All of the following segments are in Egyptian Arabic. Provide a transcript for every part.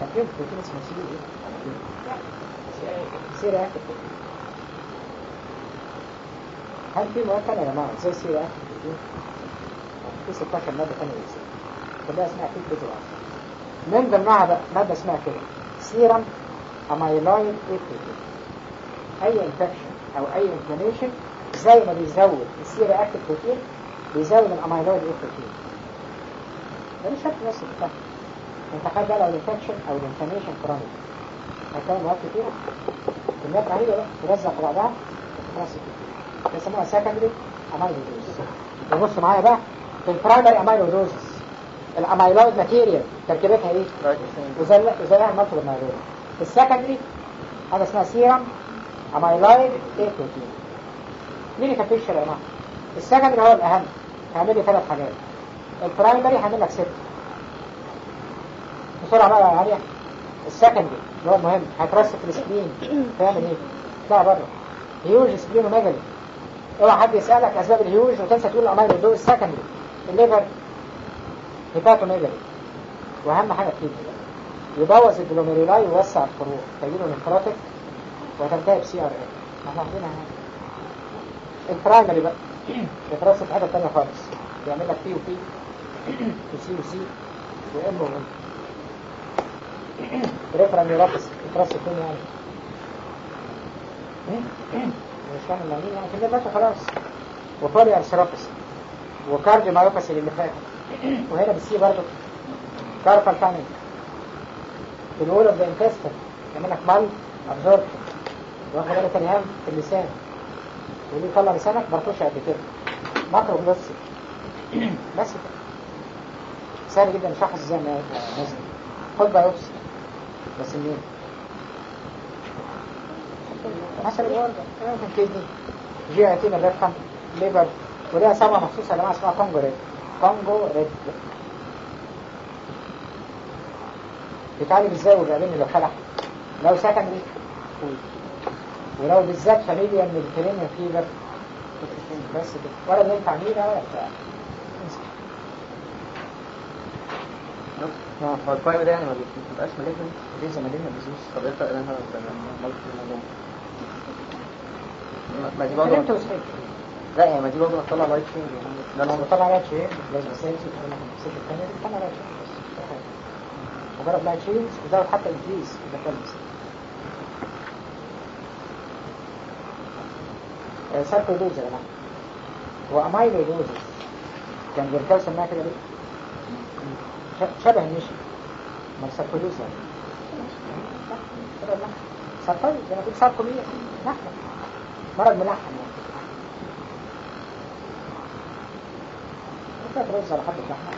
كان فيهم بروتين اسمه سي ايه سي رياكتيف هل في مواد تانية يا جماعة زي سي رياكتيف بروتين في 16 مادة تانية بس كلها اسمها فيك بيزل من ضمنها بقى مادة اسمها كده سيرم اميلويد اي بروتين اي انفكشن او اي انفلاميشن زي ما بيزود السي رياكتيف بروتين بيزود الاميلويد اي بروتين ده مش شرط بس بتاعه انت خد بقى لو الانفكشن او الانفلاميشن كرونيك هتلاقي مواد كتير كميات رهيبه بقى ترزع في بعضها خلاص كده بيسموها سكندري اميلودوز وبص معايا بقى في البرايمري اميلودوزس الاميلويد ماتيريال تركيبتها ايه؟ وزي زي المالتيبل اميلويد في السكندري حاجه اسمها سيرم اميلويد اي بروتين مين كان بيكشر يا جماعه؟ السكندري هو الاهم هيعمل لي ثلاث حاجات البرايمري هعمل لك ست بسرعه بقى يا عليا السكندري اللي هو المهم هيترسب في السكرين تعمل ايه؟ اطلع بره هيوج سكرين وميجالي اوعى حد يسالك اسباب الهيوج وتنسى تقول الاميلو دول السكندري الليفر هيباتو ميجالي واهم حاجه فيه يبوظ الجلوميرولاي ويوسع الفروع فيجيله نفراتك وتنتهي بسي ار اي ما احنا واخدينها هنا البرايمري بقى يترسب في حته ثانيه خالص يعمل لك بي وبي وسي وسي وام وام ريفرال نيوروباثي يترسب فين يعني مش فاهم المعنيين يعني كده ماشي خلاص وبولي ارثروباثي وكارديو مايوباثي اللي فات وهنا بالسي برضه كارفال تاني الأول اوف ذا انتستين يعمل لك مال ابزوربشن واخد بالك الهام في اللسان واللي يطلع لسانك مرفوش قد كده ماكرو بس بس كده سهل جدا نشرح ازاي نازل خد بايوبسي بس منين؟ مثلا ممكن كدني جي اي تي من الرفقة ليبر وليها سمعة مخصوصة يا جماعة اسمها كونجو ريد كونجو ريد بيتعالج ازاي وبيقابلني لو خلع لو سكن ريك ولو بالذات فاميليا من الكريميا فيبر بس كده ولا بننفع مينا ولا بتاع هو القائم ده يعني ما بيبقاش مليكن دي زمالين البزوس طب ايه الفرق بينها وبين الملك في الموضوع؟ ما دي برضه كلمته وصحيح لا يعني ما دي برضه هتطلع لايت شينج يعني ده لو انا طلع لايت شيء لازم اساسي انا الست الثانيه دي طلع لايت شيء بس مش حاجة. مجرد لايت شيء وزود حتى انكريز اذا كان ساركويدوز يا جماعه هو امايلويدوز كان بيركب سماها كده ليه؟ ش- شبه النشا ما ساركويدوز يعني شبه اللحم ساركويد زي ما تقول ساركومية لحمة مرض ملحم يعني انت ترز على حبة لحمة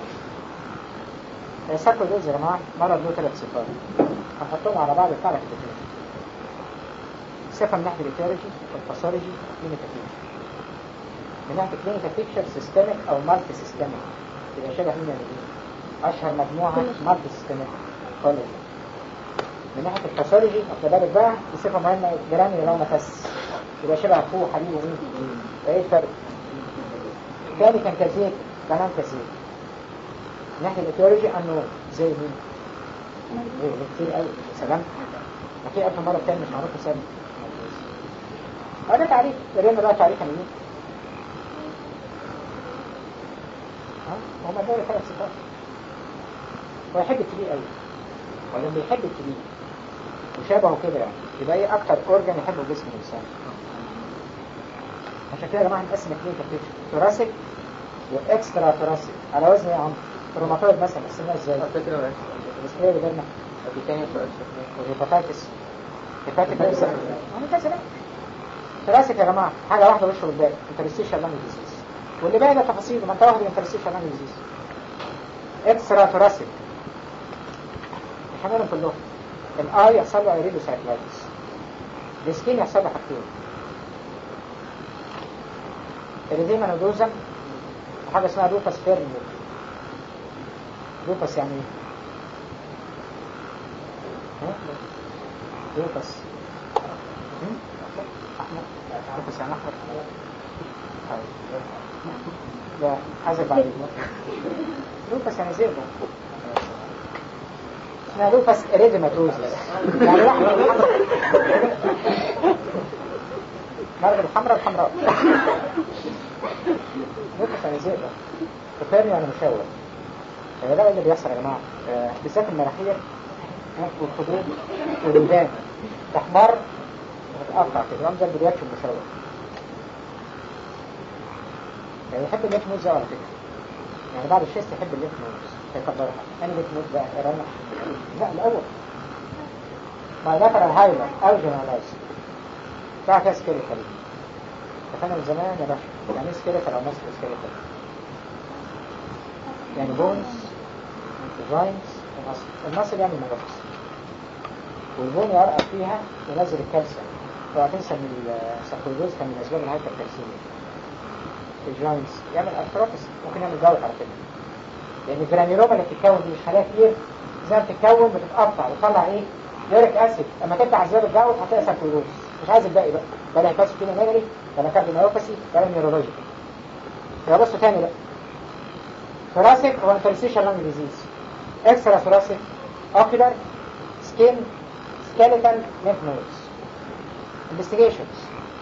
ساركويدوز يا جماعة مرض له ثلاث صفات هنحطهم على بعض يطلع لك الاثنين صفة من ناحية الإيتيولوجي والباثولوجي والكلينيكال بيكتشر من ناحية الكلينيكال بيكتشر سيستميك أو مالتي سيستميك يبقى شبه مين يعني إيه؟ أشهر مجموعة مالتي سيستميك كولوجي من ناحية الباثولوجي واخد بالك بقى دي صفة مهمة جراني لو نفس يبقى شبه أخوه حبيبه مين؟ فإيه الفرق؟ الثاني كان كثير كلام كثير من ناحية الإيتيولوجي أنه زي مين؟ إيه كتير قوي سلام ما في ألف مرة تاني مش معروف سبب هذا تعريف قرينا بقى تعريف عن مين؟ ها؟ هو مدار ثلاث صفات هو يحب الكبير قوي ولا بيحب الكبير وشابهه كده يعني يبقى ايه اكتر اورجان يحبه جسم الانسان عشان كده يا جماعه نقسم اثنين كتير ثوراسيك واكسترا ثوراسيك على وزن ايه يا عم؟ روماتويد مثلا قسمناها ازاي؟ فكرة ولا بس ايه اللي بالنا؟ في تاني سؤال شكله والهيباتيتس هيباتيك ليس انا كذا ثلاثة يا جماعة حاجة واحدة وش والباقي انترستيشال لانج ديزيز واللي باقي ده تفاصيل ما انت واخد انترستيشال لانج ديزيز اكسترا ثوراسيك مش هنعملهم كلهم الاي يحصل له ايريدو سايكلايتس السكين يحصل له حاجتين الريديما نودوزم وحاجة اسمها لوباس فيرمو لوباس يعني ايه؟ ها؟ لوباس هم؟ احمد لوباس يعني احمد طيب. لا حسب بعدين لوباس يعني زيرو اسمها لوبس اريديماتوزس يعني لحمة الحمراء مرض الحمراء الحمراء لوبس يعني زئبة كفاري يعني مشوه آه، ده اللي بيحصل يا جماعة آه، بالذات المناخير آه، والخدود والودان تحمر وتتقطع كده رمز البرياكشن مشوه يعني يحب الليف نوز ده على فكرة يعني بعد الشيست يحب الليف نوز هيكبرها انا ليف نوز بقى رمح لا الاول بايلاترال هايلر او جنرالايز بتاع فيها سكيليتال فانا من زمان يا باشا يعني ايه سكيليتال او ماسك سكيليتال يعني بونز جوينتس ومصل المصل يعني المغفص والبون يرقب فيها ينزل الكالسيوم اوعى تنسى ان السكروزوز كان من اسباب الهايبر كالسيميا الجوينتس يعمل ارثروبس ممكن يعمل جلط على كده لان الجرانيولوما اللي بتتكون دي مش خلايا كتير زي ما بتتكون بتتقطع وتطلع ايه يوريك اسيد اما تبدا اسباب الجلط هتلاقي سكروزوز مش عايز الباقي بقى بلا هيباتو كينا ميموري بلا كارديوميوباثي بلا نيورولوجي يبقى بصوا تاني بقى ثوراسيك هو انترستيشال لانج ديزيز اكسترا ثوراسيك اوكيولار سكين سكيليتال ليمف نودز انفستيجيشنز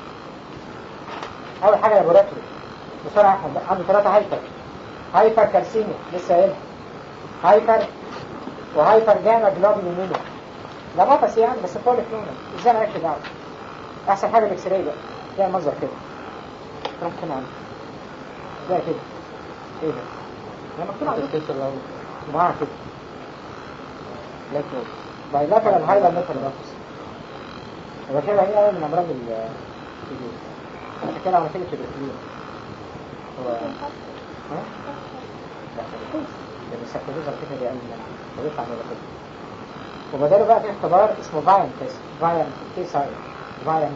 اول حاجه لابوراتوري بسرعه احمد بقى. عنده ثلاثه هايبر هايبر كالسيميا لسه قايلها هايبر وهايبر جاما جلوبينيميا لا مطس يعني بس فول كلونا ازاي مالكش دعوه احسن حاجه الاكس راي بقى فيها المنظر كده تروح كده عنه زي كده ايه ده؟ ده مكتوب على الكيس اللي هو معاها كده لايك نوت بايلاترال هايلر ميتال نفس هو كده هي أول من امراض ال الجلد عشان كده عملت لي تبركلين هو ها؟ لا خلاص لان السكروز على فكره دي اقل منها ويطلع من كده وبداله بقى في اختبار اسمه فاين تيست فاين تي ساين فاين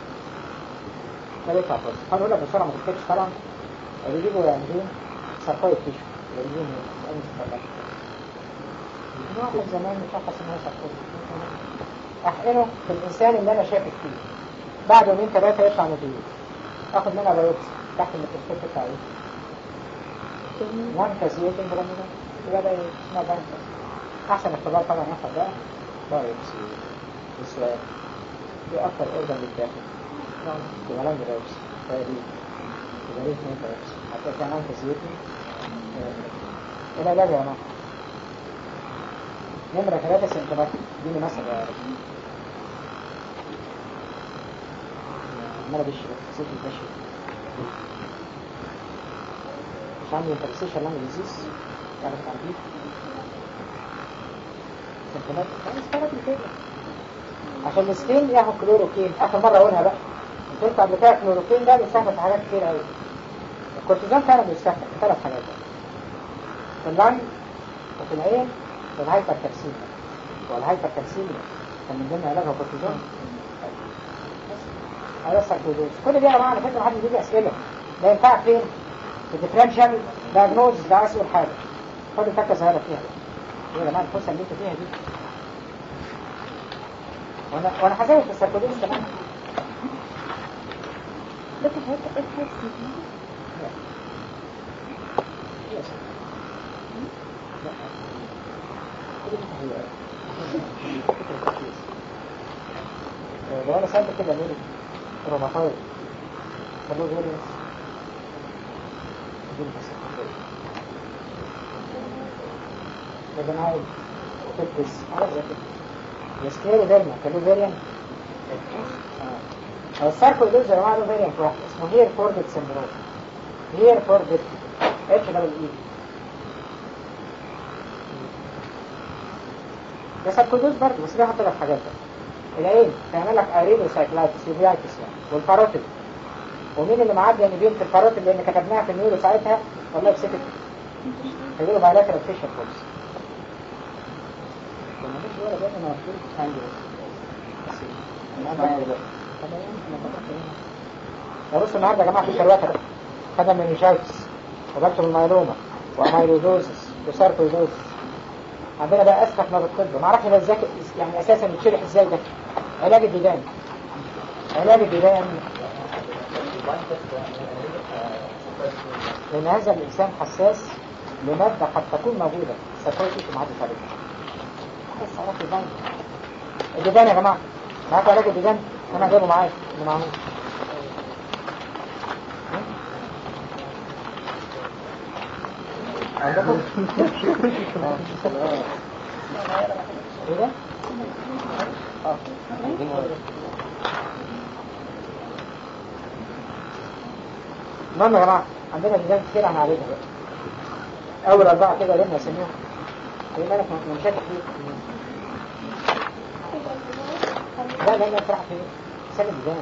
ده بيطلع خالص هقول اقول لك بسرعه ما تكتبش طبعا بيجيبوا يعملون ساركويد تيشو بيجيبوا من واحد زمان مشخص ان هو سكر احقنه في الانسان اللي انا شاكك فيه بعد يومين ثلاثه يطلع نتيجه اخد منها بايوبسي تحت الميكروسكوب بتاع ايه؟ وان كازيوتين براميدا يبقى ده اسمها بايوبسي احسن اختبار طبعا ياخد بقى بايوبسي والسؤال ايه اكتر اورجن بيتاخد؟ يبقى لانج بايوبسي تقريبا يبقى ليه اثنين بايوبسي هتلاقي فيها وان كازيوتين العلاج يا جماعه نمرة ثلاثة سنتيمتر دي مثلا يا رب عمالة بشي بس سيف البشي مش عندي انترسيشن لانج ديزيز يعني تعرفين سنتيمتر خلاص ثلاثة كده عشان السكين ياخد كلوروكين اخر مرة اقولها بقى انت قلت قبل كده الكلوروكين ده بيستخدم في حاجات كتير قوي الكورتيزون فعلا بيستخدم في ثلاث حاجات في اللنج وفي العين والهايبر كالسيميا والهايبر كالسيميا كان من ضمن علاجها كورتيزون هذا الساركويدوز كل دي يا جماعه على فكره محدش بيجي اسئله ده ينفع فين؟ في الديفرنشال دايجنوز ده اسهل حاجه خد الفكه سهله فيها ايه يا جماعه الفرصه اللي انتوا فيها دي وانا وانا هزود في الساركويدوز كمان ده في حياتك ايه حاسس يس. لا. كل دي تهيئات. فكرة تركيز. آه، لو انا سألت كده مين روماتايد خلوه غير بس اديني بس يا جماعة تلبس عارف زي كده يستيري دايما خلوه فيريان اه الساركويدوز يا جماعة له فيريانت واحد اسمه هير فوربت سندروم هير فوربت اتش دبل اي بس الكودوز برضه بس ليها ثلاث حاجات بقى. العين تعمل لك اريدوسايكلايتس يوفيايتس يعني والباروتيد ومين اللي معدي يعني بيهم في الباروتيد لان كتبناها في النيورو ساعتها والله بسكت هيجيله بايلاترال فيشر فورس كنا مش ولا بقى انا مفروض عندي بس بس انا بعمل بقى طب يا عم انا فكرت هنا يا بصوا النهارده يا جماعه في كرواتة بقى خدنا منيجايتس وبكتب المايلوما واميلودوزس وساركويدوزس عندنا بقى اسخف ما بالطب ما اعرفش ده ازاي يعني اساسا بيتشرح ازاي ده علاج الديدان علاج الديدان لان هذا الانسان حساس لماده قد تكون موجوده سيكويتيك ومحدش عارفها بس عرفت الديدان الديدان يا جماعة معاكم علاج الديدان انا جايبه معايا اللي معمول عندكم؟ ايه ده؟ المهم يا جماعة عندنا ديزاين كتير احنا عليها بقى أول أربعة كده لما نسميهم في مالك مشاكل فيه لا لا لا فرح فيه سنة ديزاين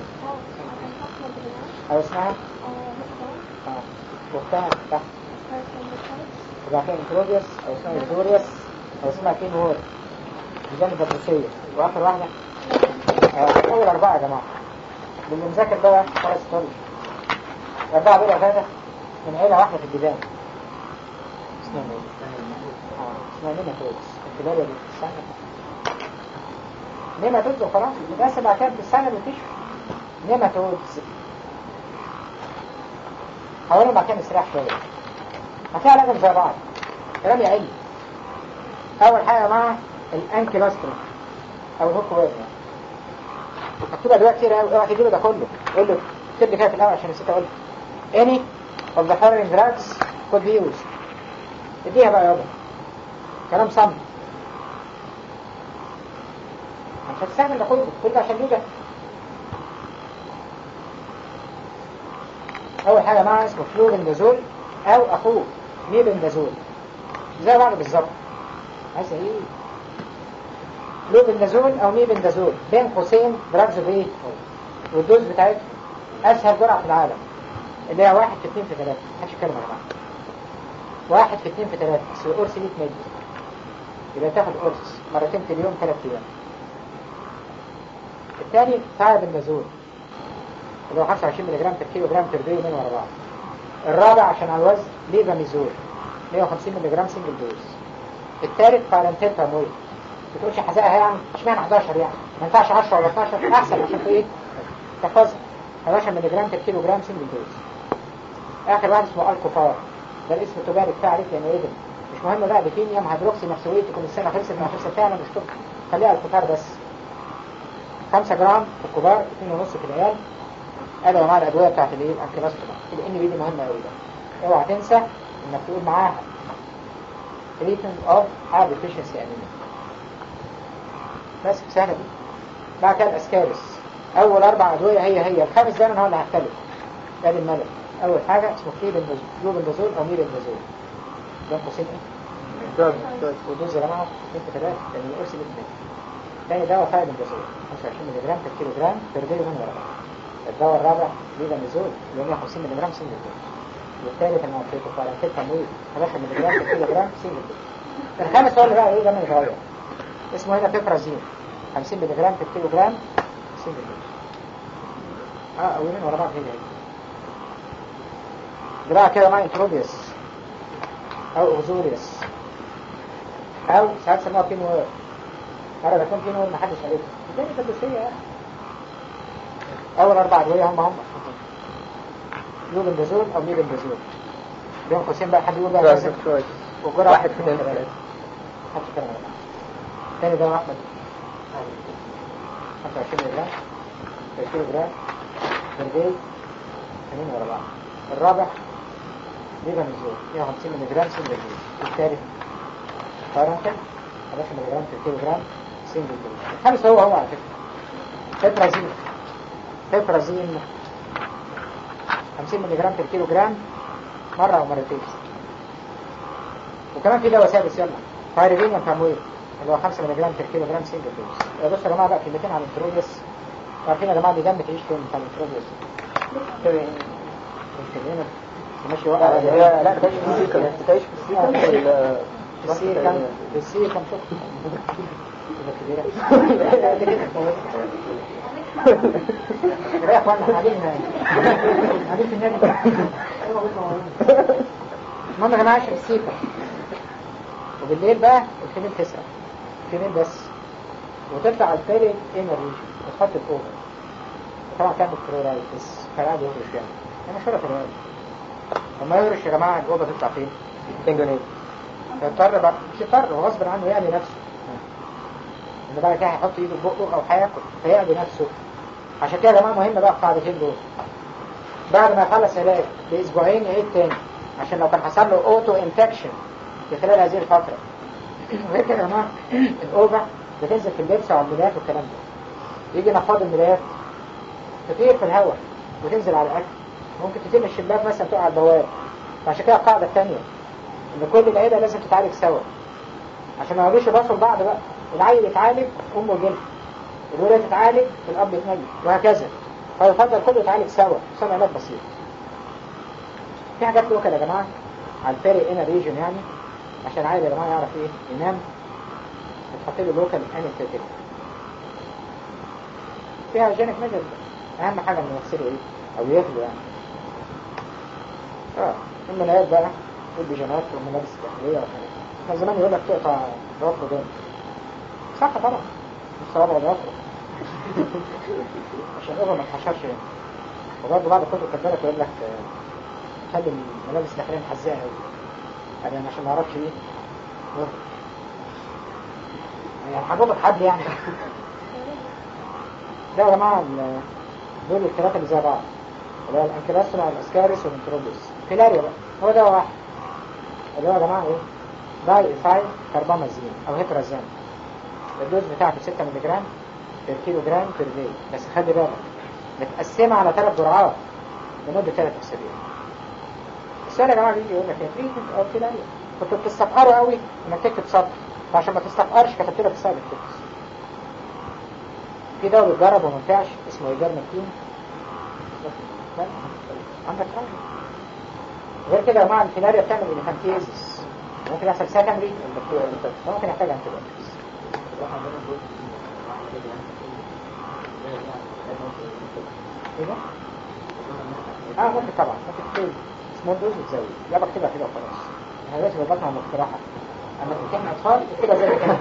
أو اسمها اه وقتها تحت يبقى فيها انتروبيوس أو اسمها انتروبيوس أو اسمها كين وور ديزاين البطرسية وآخر واحدة آه، أول أربعة يا جماعة اللي مذاكر بقى خلاص طول الأربعة دول ثلاثة من عيلة واحدة في الديزاين اسمها ايه؟ اه اسمها نيماتودز الكلاريا اللي في السنة نيماتودز وخلاص بس بعد كده في السنة بتشفي نيماتودز حاولوا بعد كده نستريح شوية هتلاقي علاجهم زي بعض كلام يعلي أول حاجة مع الأنكيلوستروم أو الهوك ويرن مكتوبة دلوقتي كتير قوي اوعى تجيبه ده كله قول له اكتب لي كده في الأول عشان نسيت أقول any of the following drugs could be used اديها بقى يابا كلام صم مش هتستعمل ده كله كل ده عشان يوجد أول حاجة معاه اسمه فلوبندازول أو أخوه ميبندازول زي بعض بالظبط عايز ايه فلوبندازول أو ميبندازول بين قوسين دراجز بايه والدوز بتاعته أسهل جرعة في العالم اللي هي واحد في اتنين في تلاتة محدش يتكلم يا جماعة واحد في اتنين في تلاتة بس القرص 100 مللي يبقى تاخد قرص مرتين في اليوم ثلاث أيام الثاني ثايبندازول اللي هو 25 ملغ في كيلو جرام تر داي من ورا بعض الرابع عشان على الوزن ليفاميزول 150 ملغ سنجل دوز الثالث بارنتيتامول ما تقولش حزقها يعني اشمعنى 11 يعني ما ينفعش 10 ولا 12 احسن عشان في ايه تحفظها 11 ملغ في كيلو جرام سنجل دوز اخر واحد اسمه الكوفار ده الاسم التجاري بتاع عليك لانه ايه مش مهم بقى بكيميا هيدروكسي نفسويت تكون السنه خلصت ما خلصت فعلا مش تبقى خليها الكوفار بس 5 جرام في الكبار 2.5 في العيال ادي مع الادويه بتاعت الايه الانكلاستوما الان بي دي مهمه قوي ده اوعى تنسى انك تقول معاها treatment of high deficiency anemia بس سهله دي بعد كده الاسكارس اول اربع ادويه هي هي الخامس دايما هو اللي هيختلف ادي الملك اول حاجه اسمه فلوبندازول او ميرندازول ده قوسين ايه ودوز يا جماعه 2 في 3 لان القرص اللي تاني دواء فايبندازول 25 ملغ في الكيلو جرام بير داي من ورا الدواء الرابع ليفاميزول اللي هو 150 ملغ سنجل دوز والثالث انا قلت لكم فارنتيت تمويل 11 ملغ في الكيلو جرام سنجل دوز الخامس هو اللي بقى ايه ده من صغير اسمه هنا بيبرازين 50 ملغ في الكيلو جرام سنجل دوز اه اولين ورا بعض هنا هنا ده بقى كده مع انتروبيوس او اوزوريوس او ساعات سموها بينوير مرة بكون بينوير محدش عارفها ازاي تدرسية يعني اول اربع ادوية هم هم لوبندازول او ميبندازول بين قوسين بقى حد يقول بقى لازم وجرعة واحد في اثنين ثلاثة محدش كلام على تاني ده احمد 25 جرام 20 جرام بردي اثنين ورا بعض الرابع ليفانيزول 150 ملغ سنجل دوز الثالث فارنكل 11 ملغ في الكيلو جرام سنجل دوز الخامس هو هو على فكرة بيبرازين بيبرازين 50 ملغ في الكيلو جرام مرة أو مرتين وكمان في دواء سادس يلا فايريفينيوم تمويل اللي هو 5 ملغ في الكيلو جرام سنجل دوز يا بصوا يا جماعة بقى كلمتين عن الانتروبيس عارفين يا جماعة دي دم تعيش فين بتاع الانتروبيس ماشي وقع لا لا تعيش في السيكا تعيش في السيكا ولا في السير كم في السير كم شخص كبيرة يا اخوانا قاعدين قاعدين في النادي المهم يا جماعه عايشه في السيكا وبالليل بقى الفيميل تسرق الفيميل بس وتطلع على الفيري انر ريجن وتحط الاوفر طبعا تعمل كلورايد بس فالعادي يهرش يعني انا مشهوره في الوقت لما يهرش يا جماعه الاوفر تطلع فين؟ تنجونيت يضطر بقى مش يضطر هو غصب عنه يعني نفسه ان بعد كده هيحط ايده في بقه او هياكل فيأذي نفسه عشان كده يا جماعه مهم بقى القاعدتين دول بعد ما يخلص علاج باسبوعين يعيد تاني عشان لو كان حصل له اوتو انفكشن في خلال هذه الفتره وغير كده يا جماعه الاوبع بتنزل في اللبس وعلى الملايات والكلام ده يجي نفاض الملايات تطير في الهواء وتنزل على الاكل ممكن تتم الشباك مثلا تقع على البواب فعشان كده القاعده الثانيه ان كل العيله لازم تتعالج سوا عشان ما يجوش يبصوا لبعض بقى العيل يتعالج امه جلد الولاد تتعالج الاب يتنجد وهكذا فيفضل كله يتعالج سوا سوا علاج بسيط في حاجات لوكال يا جماعه على الفارق هنا ريجن يعني عشان العيل يا جماعه يعرف ايه ينام تحط له لوكال انستيتيك فيها جينيك ميجر اهم حاجه انه يغسلوا ايه او ياكلوا يعني اه الملايات بقى والبيجامات والملابس الداخليه والحاجات دي. كان زمان يقول لك تقطع ضوافره جامد صح طبعا الصوابع ضوافره عشان الأوفر ما تحشرش يعني وبرضه بعض الكتب كانت بالك يقول لك آه، خلي الملابس الداخليه محزقه قوي يعني عشان ما اعرفش ايه ضوافر. يعني حضرتك حد يعني ده يا جماعه ال- دول الثلاثه اللي زي بعض اللي هو الانكلاسترا والاسكاريس والانتروبوس فيلاريا بقى هو ده واحد اللي هو يا جماعه ايه داي ايثايل كربامازين او هيترازين الدوز بتاعته 6 مللي جرام بير كيلو جرام بير داي بس خلي بالك متقسمه على ثلاث جرعات لمده ثلاث اسابيع السؤال يا جماعه بيجي يقول لك هي تريتمنت او فيلاريا كنتوا بتستفقروا قوي انك تكتب سطر فعشان ما تستفقرش كتبت لك سايد افكتس في دواء بيتجرب وما ينفعش اسمه ايجارمكتين لا عندك حاجه غير كده يا جماعه الفيلاريا بتعمل الانفانتيزس ممكن يحصل سكندري ممكن يحتاج انتيبيوتكس ايه ده؟ اه ممكن طبعا ممكن تكتب سمول دوز وتزود لا بكتبها كده وخلاص احنا دلوقتي بنبطنها مقترحه اما تمتحن اطفال كده زي ما كان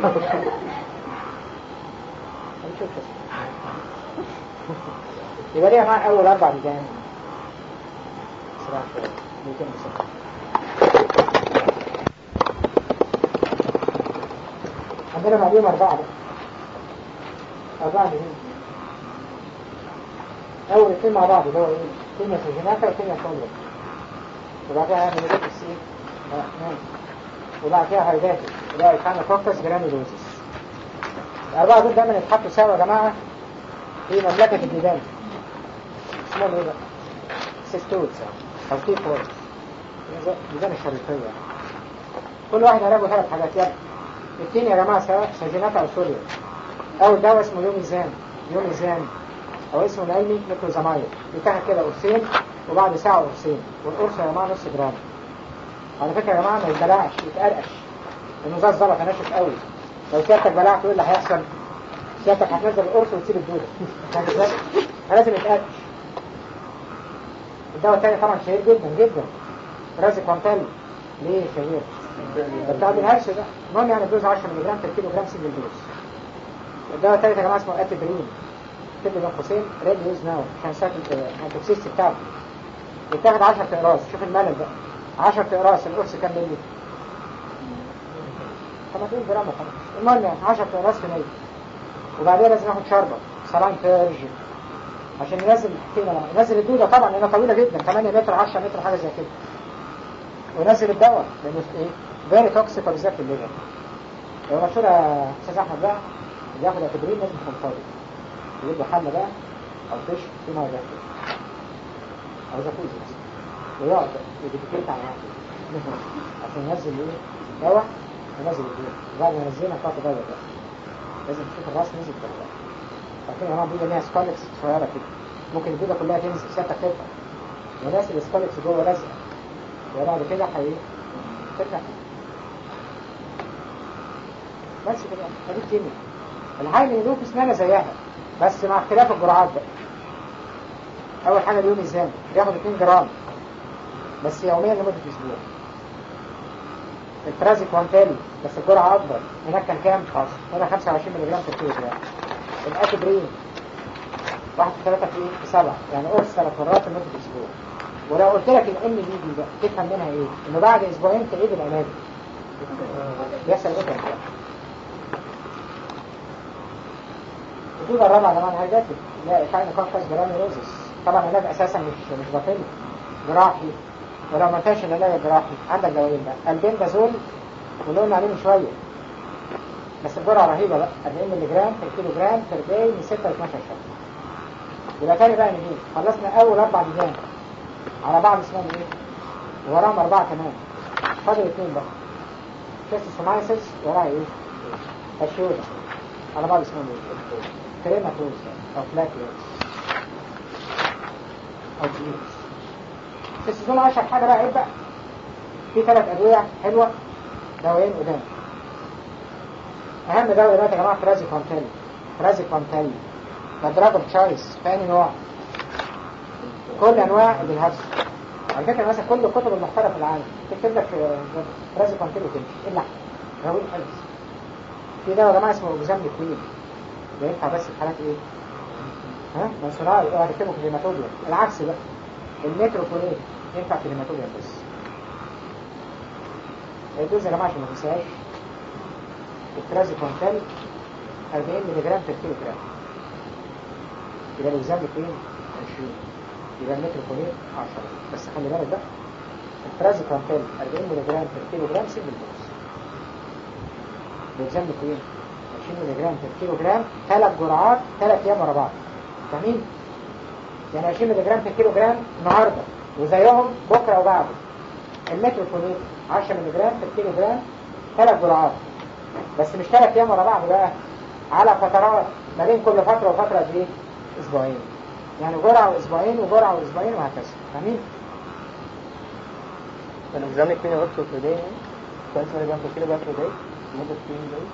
هنشوف بس يبقى ليه يا جماعه اول اربع لجان بسرعه شويه دقيقتين بسرعه عندنا بعدين أربعة بقى أربعة جنيه أول اثنين مع بعض اللي هو إيه؟ كلمة سجناتا وكلمة صلبة وبعد كده هنعمل إيه في السي؟ وبعد كده هيداتي اللي هو يتحمل فوكس جرانيولوزيس الأربعة دول دايما يتحطوا سوا يا جماعة في مملكة الديدان اسمهم إيه بقى؟ سيستوتس أو تي فورس ديدان الشريطية كل واحد هيلاقوا ثلاث حاجات يلا الاثنين يا جماعة سواء سجينات أو سوريا أول دواء اسمه يوميزان يوميزان أو اسمه العلمي ميكروزامايد بيتاخد كده قرصين وبعد ساعة قرصين والقرص يا جماعة نص جرام على فكرة يا جماعة ما يتبلعش يتقرقش لأنه زي الزلط ناشف قوي لو سيادتك بلعت ايه اللي هيحصل؟ سيادتك هتنزل القرص وتسيب الدودة فاهم ازاي؟ فلازم يتقرقش الدواء التاني طبعا شهير جدا جدا رازي كوانتالي ليه شهير؟ ده بتاع الهرش ده المهم يعني الدوز 10 مللي جرام في الكيلو جرام سنجل دوز الدواء التالت يا جماعه اسمه اتبرين كتب بين قوسين ريد يوز ناو عشان ساكن التوكسيستي بتاعته بيتاخد 10 اقراص شوف الملل بقى 10 اقراص القرص كام مللي 30 جرام وخلاص المهم يعني 10 اقراص في 100 وبعدين لازم ياخد شربة سلاين فيرج عشان ينزل الحكيمة ينزل الدودة طبعا لانها طويلة جدا 8 متر 10 متر حاجة زي كده وينزل الدواء لانه ايه فيري توكسيك وبالذات في الليفر لو مشهورة استاذ احمد بقى اللي ياخد اتبرين لازم يكون فاضي يجيب له حله بقى او فيش في ميه دافيه او جاكوزي مثلا ويقعد يديكيت على نفسه عشان ينزل ايه دواء ينزل الدواء وبعد ما ينزلها بتاعته دواء بقى لازم تشوف الراس نزل ولا لا فاكرين يا جماعه البيضه ليها سكالكس صغيره كده ممكن البيضه كلها تنزل سيادتك ترفع وناس السكالكس جوه لازقه وبعد كده هي ترجع بس كده هذه الكيمياء الحاجة اللي دوك اسمها زيها بس مع اختلاف الجرعات بقى أول حاجة اليوم الزام بياخد 2 جرام بس يوميا لمدة أسبوع الفرازي كوانتالي بس الجرعة أكبر هناك كان كام؟ خلاص هنا 25 مللي جرام في الكيلو جرام الأتبرين واحد في ثلاثة في إيه؟ في سبعة يعني قرص ثلاث مرات لمدة أسبوع ولو قلت لك الام دي دي بقى تفهم منها ايه؟ انه بعد اسبوعين تعيد العلاج بيحصل ايه كده؟ الخطوبة الرابعة يا جماعة الهيداتي لا إشعاع نقاش جرانيولوزيس طبعا العلاج أساسا مش مش باطني جراحي ولو ما كانش العلاج جراحي عندك دوايين بقى البندازول واللي قلنا عليه من شوية بس الجرعة رهيبة بقى 40 مللي جرام في الكيلو جرام في الداي من 6 ل 12 شهر يبقى تاني بقى نجيب خلصنا أول أربع لجان على بعض اسمهم إيه؟ وراهم أربعة كمان فاضل اثنين بقى شيستوسومايسيس وراها إيه؟ أشيودا على بعض اسمهم إيه؟ كريماتوز أو فلاكيوز أو جيوز السيزون أشهر حاجة بقى ابدأ في ثلاث أدوية حلوة دوايين قدام أهم دواء دلوقتي يا جماعة فرازي كونتيل فرازي كونتيل ده دراجون تشايس في أي نوع كل أنواع الهرس على فكرة مثلا كل الكتب المختلفة في العالم تكتب لك فرازي كونتيل وتمشي إلا راوي خالص في دواء يا جماعة اسمه أوكزام لكوين ده ينفع بس في حالات إيه؟ ها؟ منصورات اوعى تكتبه في الهيماتوبيا العكس بقى المتروبوليت ينفع في الهيماتوبيا بس الدوز يا جماعة عشان ما تنساهاش الترازي كونتال 40 ملي جرام في الكيلو جرام يبقى الإلزام بكين 20 يبقى المتروبوليت 10 بس خلي بالك بقى الترازي كونتال 40 ملي جرام في الكيلو جرام سيب الدوز الإلزام بكين 20 ملي جرام في الكيلو جرام ثلاث جرعات ثلاث أيام ورا بعض فاهمين؟ يعني 20 ملي جرام في الكيلو جرام النهارده وزيهم بكره وبعده المتروفونيت 10 ملي جرام في الكيلو جرام ثلاث جرعات بس مش ثلاث ايام ورا بعض بقى على فترات ما بين كل فتره وفتره قد ايه؟ اسبوعين يعني جرعه واسبوعين وجرعه واسبوعين وهكذا فاهمين؟ الإكزام يكون يغطوا في داي كويس ملي جرام في كيلو جرام في داي لمدة 2 داي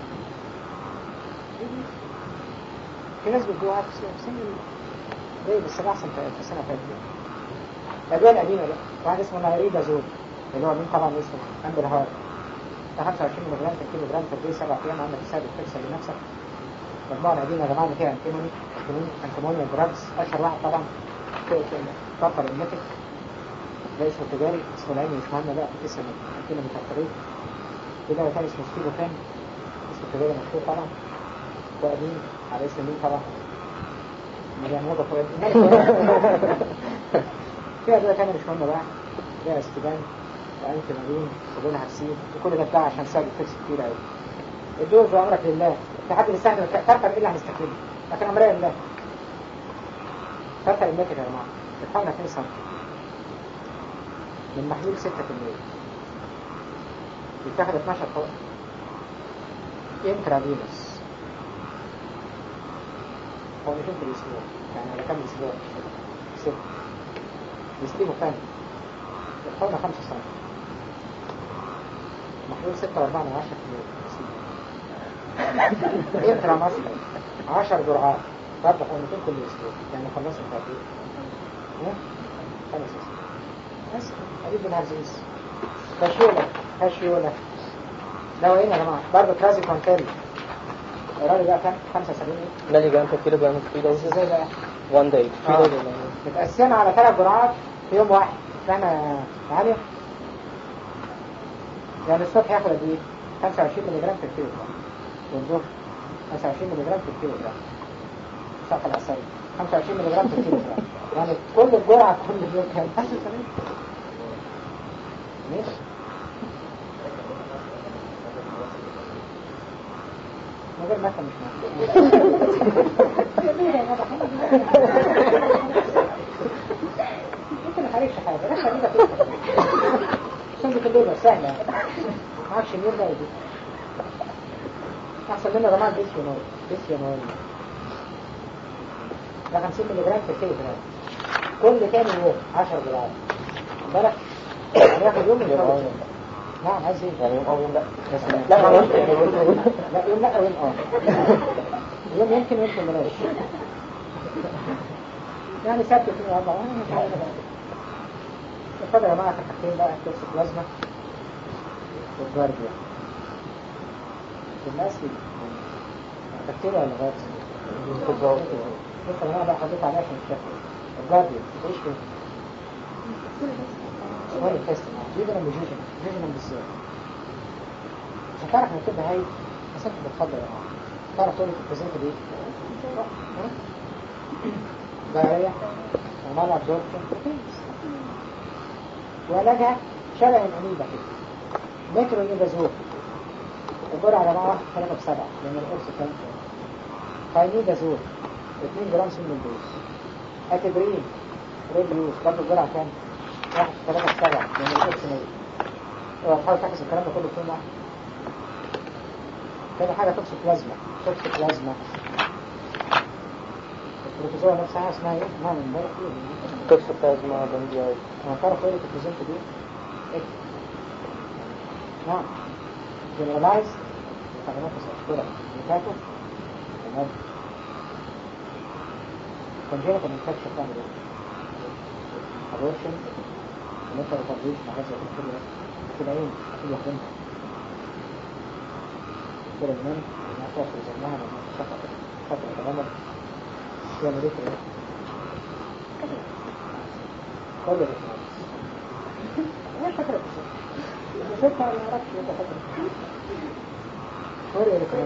في ناس بتجوها في سن سن ليه بس ده احسن في السنه اللي فاتت الادويه القديمه بقى واحد اسمه نايريدازول اللي هو مين طبعا اسمه امبر هارت ده 25 ملي جرام في الكيلو جرام في الدي سبع ايام عندك حساب الفكسه لنفسك المجموعه القديمه يا جماعه اللي فيها انتيموني انتيمونيا دراجز اشهر واحد طبعا كفر النتك ده اسمه تجاري اسمه العلمي مش مهم بقى في اسم انتينا متفريد في دواء تاني اسمه ستيبو فان اسمه تجاري مشهور طبعا وقديم على اسم مين طبعا مليان موضة فوق في أدوية تانية مش مهمة بقى فيها استبان وأنت مارين وبين هرسين وكل ده بتاع عشان سبب فيكس كتير أوي الدور في أمرك لله في حد بيستخدم تركب إيه اللي هنستخدمه لكن أمرية لله تركب المتر يا جماعة بتحاول 2 سم من محلول 6% بيتاخد 12 فوق انترافينوس هو مش في الاسبوع يعني على كم اسبوع ست يستيبوا كام الحوضة خمسة سنة محلول ستة واربعة من عشرة كيلو انترا مصر عشر جرعات برضه حقنتين كل اسبوع يعني خلصوا في قد ايه؟ خمس اسبوع بس قريب من هرزيز فاشيولا فاشيولا دواء يا جماعة برضه كرازي كونتيل الراجل بقى كام 75 ايه؟ ملي جرام في كيلو جرام في بس دوز ازاي بقى؟ 1 داي 3 آه. داي متقسمة على ثلاث جرعات في يوم واحد فاهمة يا علي؟ يعني الصبح ياخد قد ايه؟ 25 ملي جرام في الكيلو جرام والظهر 25 ملي جرام في الكيلو جرام صح العسل 25 ملي جرام في الكيلو جرام يعني كل الجرعة كل يوم كام؟ 75 ماشي من غير مثل مش مهم انت ما حريفش حاجة لا خلينا كده سنة الليلة سهلة يعني. معكش مير بقى دي احسن منه جماعة بيسيونول بيسيونول ده 50 ملي جرام في الكيلو جرام كل تاني يوم 10 جرام خد بالك هياخد يوم يوم نعم عايز ايه؟ يعني يوم او يوم لا بس لا ما قلت لا يوم لا ويوم اه يوم يمكن ويمكن بلاش يعني سبت اثنين واربعة انا مش عارف بقى اتفضل يا جماعة في حاجتين بقى توكسوبلازما والجارديا الناس دي بكتيريا ولا فيروس؟ بص يا جماعة بقى حطيت عليها عشان الشكل الجارديا بتعيش فين؟ سؤال التست جيجنا وجيجنا جيجنا بالذات مش هتعرف نكتبها هاي بس انت بتفضل يا جماعة تعرف تقول لي في البريزنت دي بقى ها؟ ضررية ومال ابزوربشن وعلاجها شبه الأميبا كده مترو نيبازول الجرعة على جماعة واحد ثلاثة بسبعة لأن القرص كام فاينيدازول 2 جرام سم الدوز اتبرين ريديوس برضه الجرعة كام؟ واحد ثلاثة بسبعة لأن القرص 100 اوعى تحاول تحفظ الكلام ده كله في يوم واحد تاني حاجة توكسيك بلازما توكسيك بلازما البروتوزوا نفسها اسمها ايه؟ اسمها من امبارح ايه؟ توكسوبلازما بنجاي انا تعرف ايه البروتوزنت دي؟ ايه؟ نعم جنرالايز تغنفس اشكرا ميتاتو تمام congenital infection تعمل ايه؟ abortion ونفر تبريد مع هذا الكل في العين في اليقين كده المهم انها تاكل زنها لما تشفط فترة تغمر يعمل ايه في ايه؟ كل الاسماء مش فاكرة بس شوفها ما اعرفش انت فاكرة كل الاسماء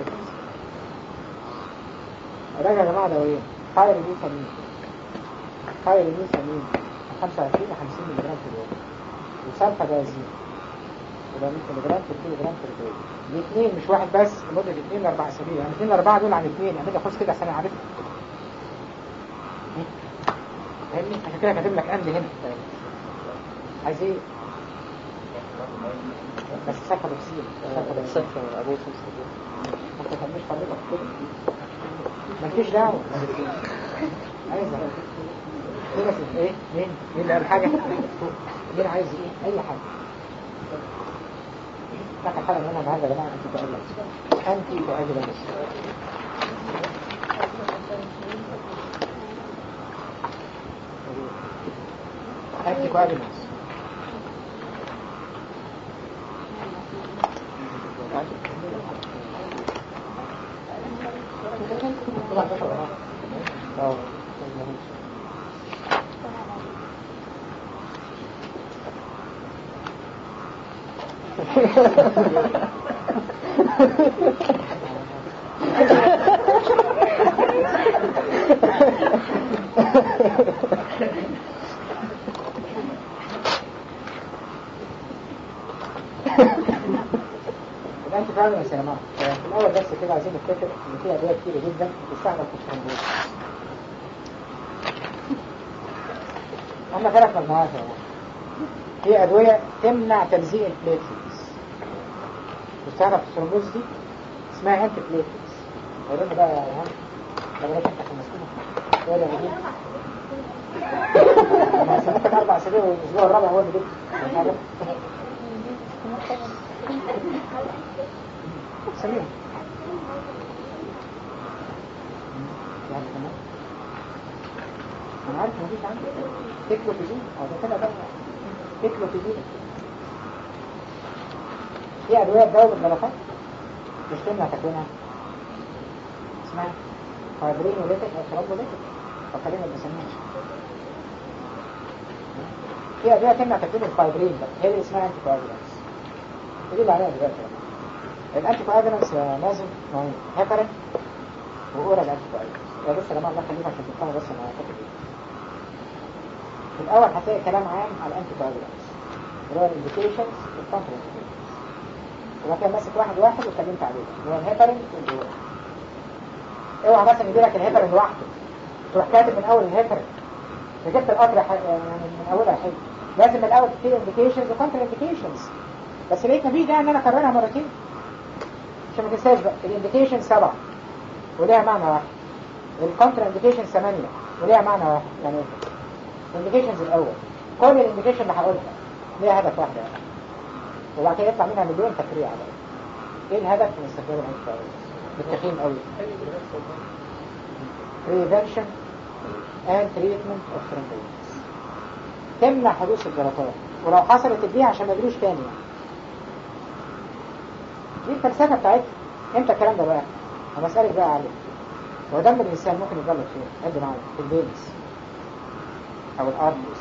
راجع يا جماعة دوايين فاير ميثامين فاير ميثامين 25 ل 50 ملغ في اليوم وسلفا بازين يبقى 100 ملغ في الكيلو جرام في اليوم الاثنين مش واحد بس لمدة اثنين لاربع اسابيع يعني اثنين لاربعة دول عن اثنين يعني ده خش كده عشان اعرف فاهمني عشان كده كاتب لك اند هنا عايز ايه بس سلفا بكسير سلفا بكسير سكشن من ابوه سمسك ما تفهمش حضرتك كده مالكيش دعوة عايز ايه بس ايه مين مين اللي قال حاجة مين عايز ايه اي حاجة فاكر حاجة منها النهارده يا جماعة انتي تؤلس انتي تؤلس انتي تؤلس اه الانتي فعلا يا جماعه في الاول بس كده عايزين نفتكر ان في ادويه كتير جدا بتستعمل في الترومبوز هم ثلاث مجموعات يا جماعه في ادويه تمنع تلزيق البليتلتس بتستعمل في الترومبوز دي اسمها انتي بليتلتس قولوا بقى يا عم لما نيجي نفتح المسكونه ولا نجيب ما سمعتك اربع اسابيع والاسبوع الرابع هو اللي جبت مش عارف سميهم يعني كمان انا عارف مفيش عندي تكلوفيزين او ده كده بقى تكلوفيزين في ادويه تداوي الجلطات مش تمنع تكوينها اسمها فايبرين وليتك او ترامبوليتك فكرين بسميها في ادويه تمنع تكوين الفايبرين بقى هي اللي اسمها انتي كواجولانس دي اللي عليها دلوقتي يا جماعة. الانتي كواجولانس يا مازن نوعين هيبرين واورال انتي كواجولانس يا بس يا جماعه الله يخليكم عشان تفهموا بس انا هاخد ايه في الاول هتلاقي كلام عام على الانتي كواجولانس اللي هو الانديكيشنز والكونتر انديكيشنز وبعد كده ماسك واحد واحد واتكلمت عليه اللي هو الهيبرين والاورال اوعى مثلا يجي لك الهيبرين لوحده تروح كاتب من اول الهيبرين ركبت القطر ح- يعني من اولها حلو لازم الاول تبتدي انديكيشنز وكونتر انديكيشنز بس لقيت مفيش داعي ان انا اكررها مرتين عشان ما تنساش بقى الانديكيشن سبعة وليها معنى واحد الكونتر انديكيشن ثمانية وليها معنى واحد يعني الانديكيشنز الاول كل الانديكيشن اللي هقولها ليها هدف واحد يعني وبعد كده يطلع منها مليون تفريع بقى ايه الهدف من استخدام الانتي بالتخين قوي prevention and treatment of thrombosis تمنع حدوث الجلطات ولو حصلت تديها عشان ما يجروش تاني يعني. دي الفلسفة بتاعتها امتى الكلام ده بقى؟ انا بسألك بقى عليه هو دم الانسان ممكن يتجلط فين؟ قد معايا في البينس او الارتس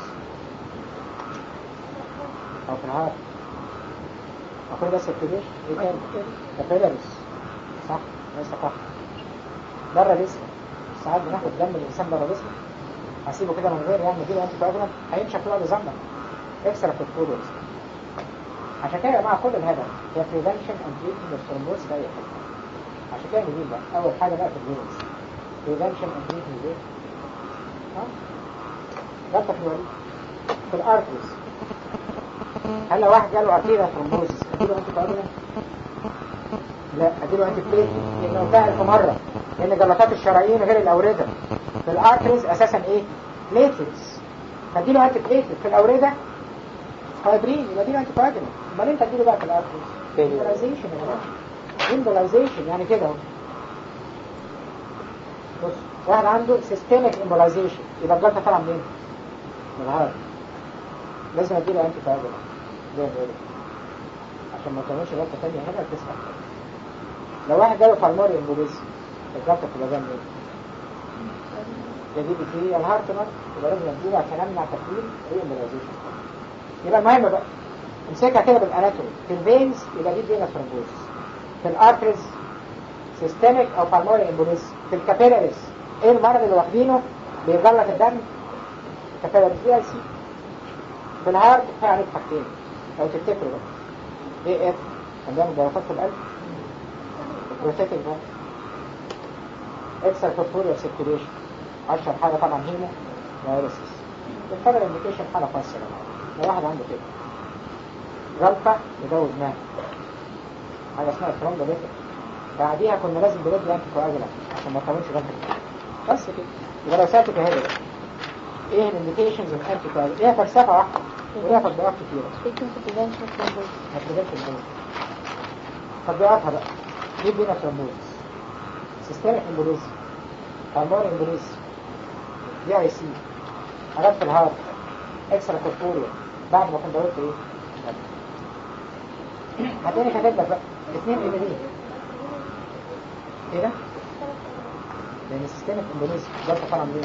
او في الهارت او كل ده سيركيليشن ايه تاني؟ كابيلاريس صح؟ ليس صح بره الاسم ساعات بناخد دم الانسان بره جسمه هسيبه كده من غير يعني نديله انتي كواجولانت هينشف يقعد يزمر اكسترا كورتيكويدز عشان كده يا جماعه كل الهدف هي بريفنشن اند تريتمنت اوف ثرومبوز في اي حته عشان كده نجيب بقى اول حاجه بقى في الفينز بريفنشن اند تريتمنت ايه؟ ها؟ غلطه في الوريد في الارتريز هل لو واحد جاله ارتيريا ثرومبوزس اديله انتي كواجولانت؟ لا اديله انتي بليتنج لانه انتهى في مره لان جلطات الشرايين غير الاورده في الارتريز اساسا ايه؟ بليتلتس فاديله انتي بليتلت في الاورده فايبرين يبقى اديله انتي كواجولانت امال انت اديله بقى في الارتريز امبولايزيشن يا جماعه امبولايزيشن يعني كده اهو بص واحد عنده سيستميك امبولايزيشن يبقى الجلطه طالعه منين؟ من الهارت لازم اديله انتي كواجولانت زي ما بيقولوا عشان ما تعملش غلطه ثانيه هنا تسمع لو واحد جاله بالماري امبوليزم الجلطه بتبقى جايه منين؟ يا دي بي يا الهارت مات يبقى لازم اديله عشان امنع تكوين اي امبولايزيشن يبقى المهم بقى امسكها كده بالاناتومي في الفينز يبقى دي فينا ثرومبوزس في الارتريز سيستميك او بالماري امبوليزم في الكابيلاريز ايه المرض اللي واخدينه بيغلط الدم الكابيلاريز دي اي سي في الهارت في عليك حاجتين لو تفتكروا بقى ايه اف كان بيعمل ضغطات في القلب روتيتنج بقى اكسر فوسفوريا سيركيوليشن اشهر حاجه طبعا هيمو دايليسيس الفرق انديكيشن حاله خاصه يا جماعه لو واحد عنده كده غلطه يجوز مات حاجه اسمها ثرومبوليتك بعديها كنا لازم بندي انتي كواجولانت عشان ما تطولش غلطه بس كده يبقى لو سالتك اهي بقى ايه الانديكيشنز اوف انتي كواجولانت ايه فلسفه واحده وليها تطبيقات كتيره treatment of prevention of thrombosis. هتبقى الجنون تطبيقاتها بقى دي بينا ثرومبوزس سيستميك امبوليزم بالمونري امبوليزم دي اي سي حاجات في الهارت اكسترا كوربوريا بعد ما كنت قلت ايه هتلاقيني كاتب لك بقى اثنين ام دي ايه ده؟ لان السيستميك امبوليزم جلطه طالعه منين؟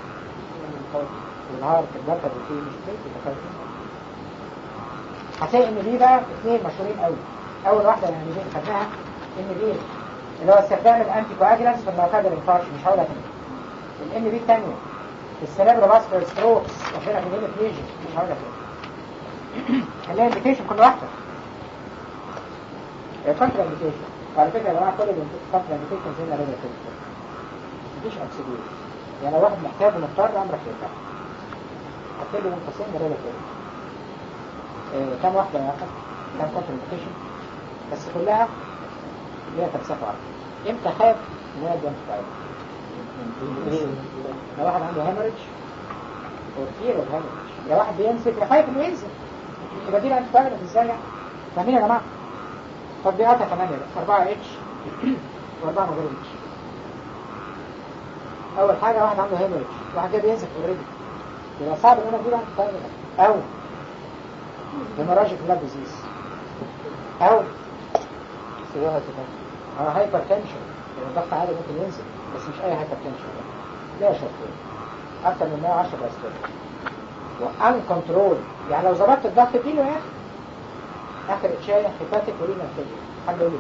من الهارت الجلطه اللي فيه مش فيه هتلاقي ان دي بقى اثنين مشهورين قوي اول واحده يعني دي خدناها ان دي اللي هو استخدام الانتي كواجلانس في الميوكارديال انفاركشن مش هقولها تاني الان دي الثانيه السيريبرو فاسكولار ستروكس واخدينها في الهيمت ليجن مش هقولها تاني خليها انديكيشن كل واحده الكونترا انديكيشن وعلى فكره يا جماعه كل الكونترا انديكيشن هنا ريجل مفيش اكسيديوز يعني لو واحد محتاج ومضطر امرك يرجع هتكتب من قوسين ريجل كم واحدة يا أخي كم كونتر انديكيشن بس كلها ليها فلسفة واحدة امتى خاف ان هي جنب لو واحد عنده هيموريدج او كتير اوف هيموريدج لو واحد بينزل يبقى خايف انه ينزل يبقى دي انت فاهم ازاي يعني فاهمين يا جماعه تطبيقاتها كمان يا 4 اتش و4 من غير اتش اول حاجه واحد عنده هيموريدج واحد جاي بينزل اوريدي يبقى صعب ان انا اديله انت فاهم او هيموراجيك بلاد ديزيز او سيروها تفهم اه هايبر تنشن لو الضغط عالي ممكن ينزل بس مش اي هايبر تنشن لا شرطين اكتر من 110 باستيل وان كنترول يعني لو ظبطت الضغط اديله يا اخي اخر اتشايه هيباتيك ورينا فيلير حد يقول لي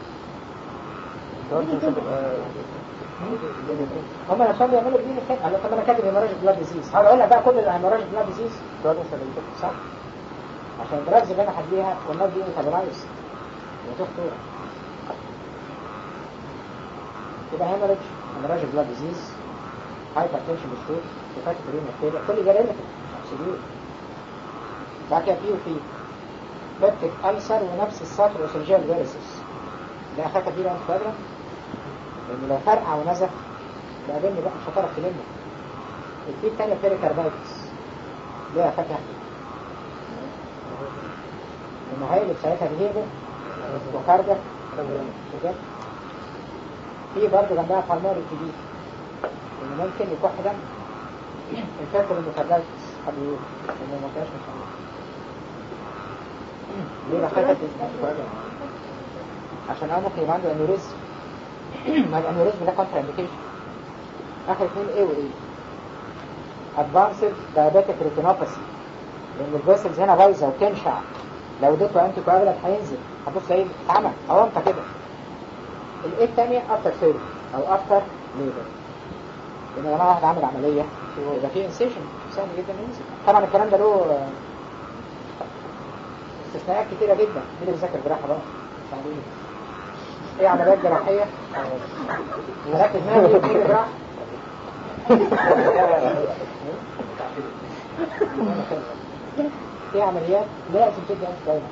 ليه هم نفسهم بيعملوا بدين الكلام قال طب انا كاتب هيموراجيك بلاد ديزيز هقول لك بقى كل الهيموراجيك بلاد ديزيز صح عشان الدراجز اللي انا هديها والناس دي ميتابولايز وتخطر يبقى هيموريدج هيموراجيك بلاد ديزيز هايبر تنشن ستيت هيباتيك رينا فيلير كل ده ريليتيف ابسوليوت بعد كده في وفي بيبتيك ألسر ونفس السطر وسرجيال فيرسس ده أخاك دي بقى مفادرة لأن لو فرقع ونزف ده قابلني بقى مش هتعرف تلمه الفي التانية بيريكاردايتس ده أخاك أحمد المهايل ساعتها بيهيبه وكاردك وجد في برضه جنبها بالماري كبير إن ممكن يكح دم الفاكر المكاردايتس حد يقول إنه ما كانش مش عارف ليه بخافت عشان هو ممكن يبقى عنده انوريزم ما الانوريزم ده كونترا انديكيشن اخر اثنين ايه وايه ادفانسد دايابيتك ريتينوباثي لان الفيسلز هنا بايظه وتنشع لو اديته انتي كواجولانت هينزل هتبص ايه اتعمل او انت كده الايه الثانيه افتر سيرجري او افتر ليبر لان لما واحد عامل عمليه يبقى في انسيشن سهل جدا ينزل طبعا الكلام ده له آه، استثناءات كتيره جدا مين اللي بيذاكر جراحه بقى؟ مش عارفين. ايه عمليات جراحيه؟ مركز معايا مين اللي جراحه؟ في عمليات لازم تدي انت دايما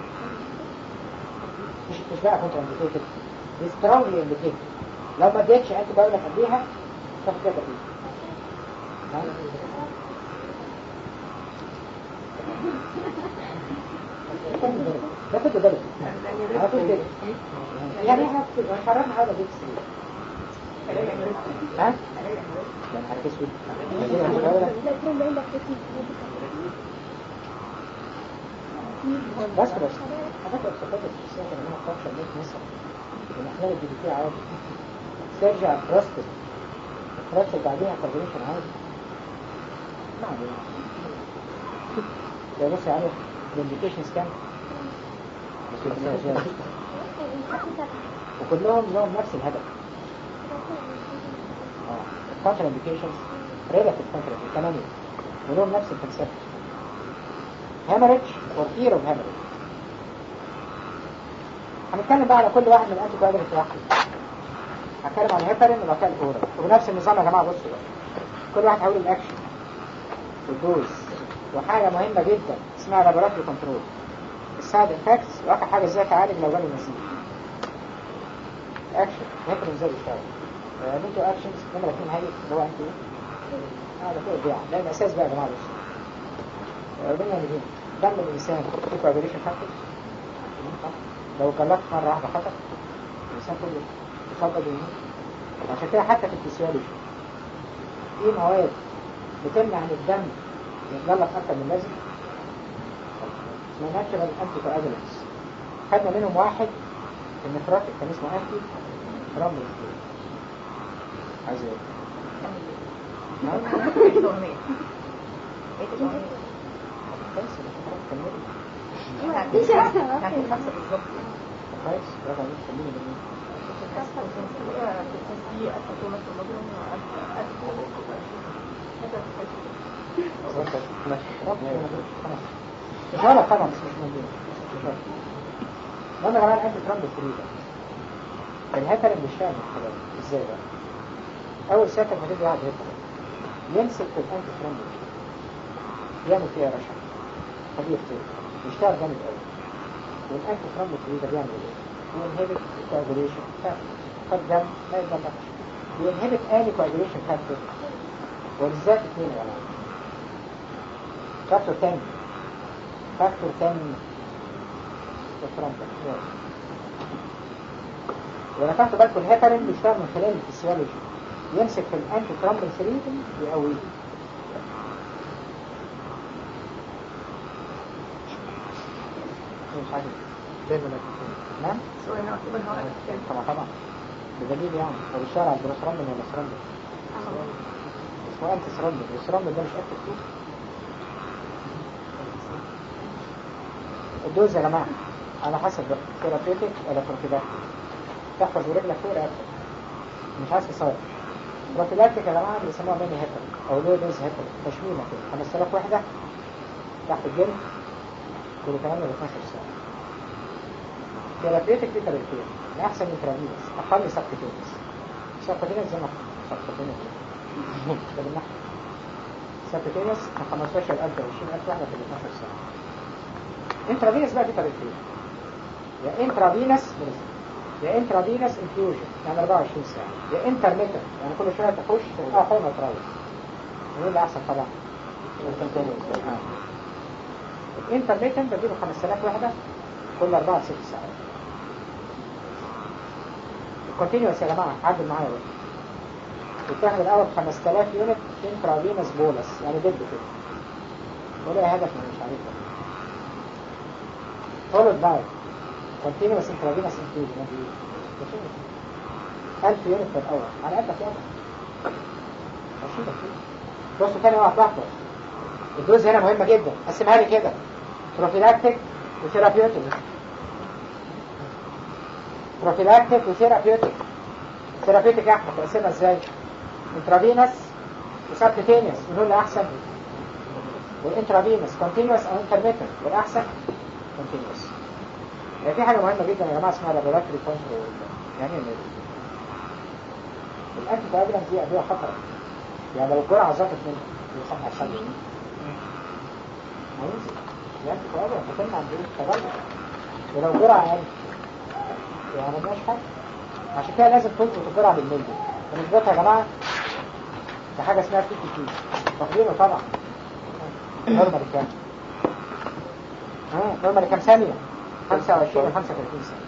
مش مش بقى كنت انديكيتد دي سترونجلي انديكيتد لو ما اديتش انت دايما قبليها تاخد كده تقريبا ده كنت ده على طول كده يعني احنا شرحنا هذا ديك ها؟ يا نهار اسود لا ترى لا لا كتير بس بس حضرتك استفادت في السنة ان انا اخش البيت مثلا من احلال الدي بي عادي ترجع ترستد ترستد بعديها كوردينيشن عادي ما علينا ده بص يعني الانديكيشنز كام وكلهم لهم نفس الهدف اه الكونتر انديكيشنز ريلاتيف كونتر ثمانية ولهم نفس الكونسيبت hemorrhage or fear of hemorrhage هنتكلم بقى على كل واحد من الانتي كوادرنت لوحده هتكلم عن الهيبرين وبعد كده الاورال وبنفس النظام يا جماعه بصوا بقى كل واحد هيقول الاكشن والدوز وحاجه مهمه جدا اسمها لابوراتوري كنترول السايد افكتس واخر حاجه ازاي تعالج لو جاله نزيف اكشن الهيبرين ازاي بيشتغل نيتو اكشنز نمره اثنين هاي اللي هو انتي اه ده فوق البيع ده الاساس بقى يا جماعه بصوا ربنا يهدينا دم الإنسان في كوابريشن فاكتور لو كلفت مرة واحدة خطر الإنسان كله يفضل يموت عشان كده حتى في الفسيولوجي في مواد بتمنع ان الدم يتجلط أكتر من اللازم اسمها ناتشرال أنتي كوابلنس خدنا منهم واحد النفراتيك كان اسمه أنتي رامبل عايز ايه؟ نعم؟ كويس كملي كويس برافو عليك كملي جميل مش غلط طبعا بس مش موجود المهم يا جماعه الانتي ترامب فريدة الهيكل بيشتغل بالخلايا ازاي بقى؟ اول ساكن ما تدي واحد هيكل يمسك في الانتي ترامب يعمل فيها رشا طبيعي كتير يشتغل جامد قوي والانتي ترامب فريدة بيعمل ايه؟ بينهبت الكواجوليشن خد دم ما يتدمرش بينهبت اني كواجوليشن فاكتور ولذات اثنين يا جماعه فاكتور 10 فاكتور 10 الترامب ولو تاخدوا بالكم الهيبرين بيشتغل من خلال الفسيولوجي يمسك في الانتي ترامب فريدم ويقويه مش عارف دايما نعم طبعا طبعا بدليل يعني هو بيشتغل على البروسرامبين ولا سرامبين اسمه انتي سرامبين والسرامبين ده مش اكتف فيه الدوز يا جماعة على حسب بقى ثيرابيوتيك ولا بروفيلاكتيك تحفظ ورجلك فوق رقبتك مش عايز تصور بروفيلاكتيك يا جماعة بيسموها ميني هيبر او لو دوز هيبر تشميمة كده 5000 وحدة تحت الجلد كل 8 ل 12 ساعة ثيرابيوتيك دي طريقتين الأحسن انترافينوس أقل سبكتينوس سبكتينوس زي ما سبكتينوس ده بالنحو سبكتينوس من 15000 ل 20000 واحدة في 12 ساعة انترافينوس بقى دي طريقتين يا انترافينوس يا انترافينوس انفيوجن يعني 24 ساعة يا انترميتر يعني كل شوية تخش تلقاها حقنة تروح مين اللي أحسن طبعا؟ الانترميتنت بديله 5000 وحدة كل 4 ل 6 ساعات الكونتينيوس يا جماعة عدل معايا بقى بتاخد الأول 5000 يونت انترافينوس بولس يعني دب كده ولا هدف من مش عارف فولد باي كونتينيوس انترافينوس انفيوجن 1000 يونت في الأول على قدك يا ماشي ده كده بصوا تاني واحد لحظة الدوز هنا مهمة جدا قسمها لي كده بروفيلاكتيك وثيرابيوتيك بروفيلاكتيك وثيرابيوتيك ثيرابيوتيك احمد تقسمها ازاي انترافينس وسبكتينيوس ودول اللي احسن والانترافينس كونتينوس او انترميتنت والاحسن كونتينوس يعني في حاجه مهمه جدا يا جماعه اسمها لابوراتوري كنترول يعني ايه الانتي كواجولانت دي ادويه خطره يعني لو الجرعه زادت منها يصحى الشمس هينزل يعني كواجولانت هتمنع عن التغلب ولو جرعه اقل يعني مش حاجه عشان كده لازم تظبط الجرعه بالملي ونظبطها يا جماعه بحاجه اسمها تي تي تي تقديره طبعا نورمال كام؟ اه نورمال كام ثانيه؟ 25 و 35 ثانيه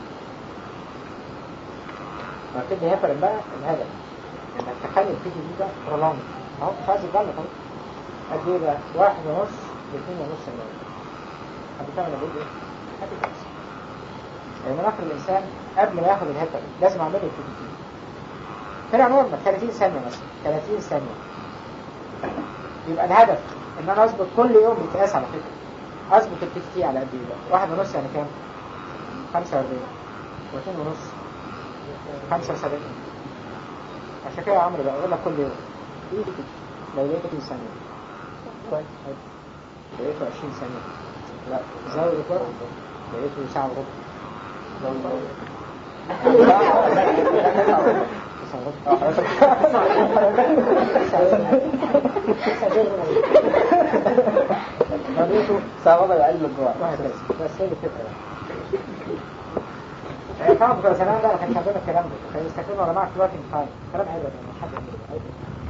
فكده هيفرق بقى الهدف انك تخلي الفيديو دي ده برولونج اهو مش عايز يتغلط اهو قد ايه بقى؟ واحد ونص لاثنين ونص ثانيه حد فاهم انا بقول ايه؟ حد كويس يعني مناخ الانسان قبل ما ياخد الهيبر لازم اعمله الفيديو دي طلع نورمال 30 ثانيه مثلا 30 ثانيه يبقى الهدف ان انا اظبط كل يوم بيتقاس على فكره اظبط البي تي على قد ايه بقى؟ واحد ونص يعني كام؟ 45 واثنين ونص 75 عشان كده يا عمرو بقى اقول لك كل يوم ايه لو لقيته 30 ثانيه كويس حلو. لقيته 20 ثانيه لا زود الجرعه لقيته ساعه وربع زود لقيته ساعة ربع يقلل الجوع وهكذا بس هي دي الفكره يعني طبعا بتوع زمان ده ما كانش عندنا الكلام ده كانوا يستخدموا يا جماعه كلوتنج تايم كلام حلو ده مش حد يعمله